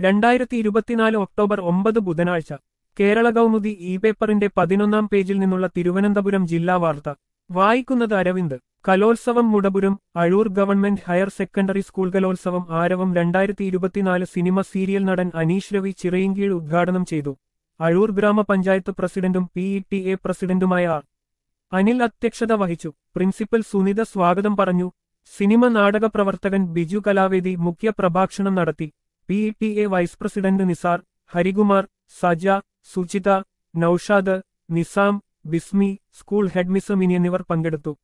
രണ്ടായിരത്തി ഇരുപത്തിനാല് ഒക്ടോബർ ഒമ്പത് ബുധനാഴ്ച കേരള കൗമുദി ഇ പേപ്പറിന്റെ പതിനൊന്നാം പേജിൽ നിന്നുള്ള തിരുവനന്തപുരം ജില്ലാ വാർത്ത വായിക്കുന്നത് അരവിന്ദ് കലോത്സവം Mudapuram Azhoor government higher secondary school കലോത്സവം ആരവം രണ്ടായിരത്തി ഇരുപത്തിനാല് സിനിമ സീരിയൽ നടൻ അനീഷ് രവി ചിറയിൻകീഴ് ഉദ്ഘാടനം ചെയ്തു അഴൂർ ഗ്രാമപഞ്ചായത്ത് പ്രസിഡന്റും പി ഇ ടി എ പ്രസിഡന്റുമായ ആർ അനിൽ അധ്യക്ഷത വഹിച്ചു പ്രിൻസിപ്പൽ സുനിത സ്വാഗതം പറഞ്ഞു സിനിമ നാടക പ്രവർത്തകൻ ബിജു കലാവേദി മുഖ്യ പ്രഭാഷണം നടത്തി P E T A vice president Nisar Harikumar Saja Suchitha Naushad Nisam Bismi school headmistress Mini എന്നിവർ പങ്കെടുത്തു